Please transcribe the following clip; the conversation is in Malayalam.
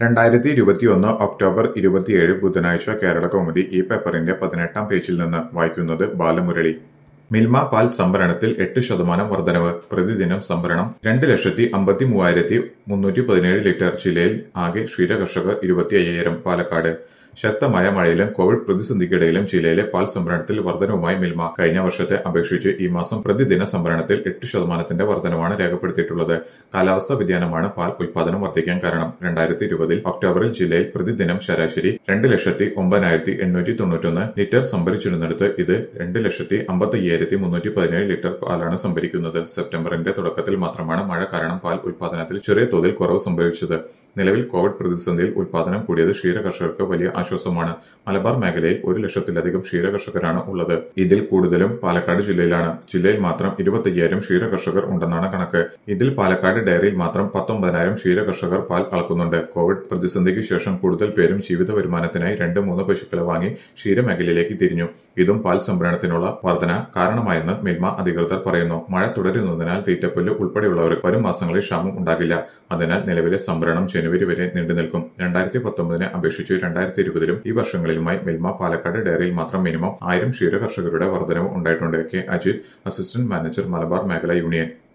രണ്ടായിരത്തി ഇരുപത്തിയൊന്ന് ഒക്ടോബർ ഇരുപത്തിയേഴ് ബുധനാഴ്ച കേരള കൗമുദി ഈ പേപ്പറിന്റെ പതിനെട്ടാം പേജിൽ നിന്ന് വായിക്കുന്നത് ബാലമുരളി മിൽമ പാൽ സംഭരണത്തിൽ എട്ട് ശതമാനം വർധനവ് പ്രതിദിനം സംഭരണം രണ്ട് ലക്ഷത്തി അമ്പത്തി മൂവായിരത്തി മുന്നൂറ്റി പതിനേഴ് ലിറ്റർ ജില്ലയിൽ ആകെ ക്ഷീരകർഷകർ ഇരുപത്തി അയ്യായിരം പാലക്കാട് ശക്തമായ മഴയിലും കോവിഡ് പ്രതിസന്ധിക്കിടയിലും ജില്ലയിലെ പാൽ സംഭരണത്തിൽ വർധനവുമായി മിൽമ കഴിഞ്ഞ വർഷത്തെ അപേക്ഷിച്ച് ഈ മാസം പ്രതിദിന സംഭരണത്തിൽ എട്ട് ശതമാനത്തിന്റെ വർധനവാണ് രേഖപ്പെടുത്തിയിട്ടുള്ളത് കാലാവസ്ഥാ വ്യതിയാനമാണ് പാൽ ഉൽപാദനം വർദ്ധിക്കാൻ കാരണം രണ്ടായിരത്തി ഇരുപതിൽ ഒക്ടോബറിൽ ജില്ലയിൽ പ്രതിദിനം ശരാശരി രണ്ട് ലക്ഷത്തി ഒമ്പതിനായിരത്തി എണ്ണൂറ്റി തൊണ്ണൂറ്റൊന്ന് ലിറ്റർ സംഭരിച്ചിരുന്നിടത്ത് ഇത് രണ്ട് ലക്ഷത്തി അമ്പത്തി അയ്യായിരത്തി മുന്നൂറ്റി പതിനേഴ് ലിറ്റർ പാലാണ് സംഭരിക്കുന്നത് സെപ്റ്റംബറിന്റെ തുടക്കത്തിൽ മാത്രമാണ് മഴ കാരണം പാൽ ഉൽപാദനത്തിൽ ചെറിയ തോതിൽ കുറവ് സംഭവിച്ചത് നിലവിൽ കോവിഡ് പ്രതിസന്ധിയിൽ ഉൽപാദനം കൂടിയത് ക്ഷീര കർഷകർക്ക് വലിയ ആശ്വാസമാണ് മലബാർ മേഖലയിൽ ഒരു ലക്ഷത്തിലധികം ക്ഷീര കർഷകരാണ് ഉള്ളത് ഇതിൽ കൂടുതലും പാലക്കാട് ജില്ലയിലാണ് ജില്ലയിൽ മാത്രം ഇരുപത്തയ്യായിരം ക്ഷീര കർഷകർ ഉണ്ടെന്നാണ് കണക്ക് ഇതിൽ പാലക്കാട് ഡയറിയിൽ മാത്രം പത്തൊമ്പതിനായിരം ക്ഷീര കർഷകർ പാൽ അളക്കുന്നുണ്ട് കോവിഡ് പ്രതിസന്ധിക്ക് ശേഷം കൂടുതൽ പേരും ജീവിത വരുമാനത്തിനായി രണ്ട് മൂന്ന് പശുക്കളെ വാങ്ങി ക്ഷീരമേഖലയിലേക്ക് തിരിഞ്ഞു ഇതും പാൽ സംഭരണത്തിനുള്ള വർധന കാരണമായെന്ന് മിൽമ അധികൃതർ പറയുന്നു മഴ തുടരുന്നതിനാൽ തീറ്റപ്പുല്ല് ഉൾപ്പെടെയുള്ളവർക്ക് വരും മാസങ്ങളിൽ ക്ഷാമം ഉണ്ടാകില്ല അതിനാൽ നിലവിലെ സംഭരണം ജനുവരി വരെ നീണ്ടുനിൽക്കും രണ്ടായിരത്തി പത്തൊമ്പതിനെ അപേക്ഷിച്ച് രണ്ടായിരത്തി ഇരുപതിലും ഈ വർഷങ്ങളിലുമായി മിൽമ പാലക്കാട് ഡയറിയിൽ മാത്രം മിനിമം ആയിരം ക്ഷീര കർഷകരുടെ വർധനവ് ഉണ്ടായിട്ടുണ്ട് K Ajith assistant manager Malabar മേഖല യൂണിയൻ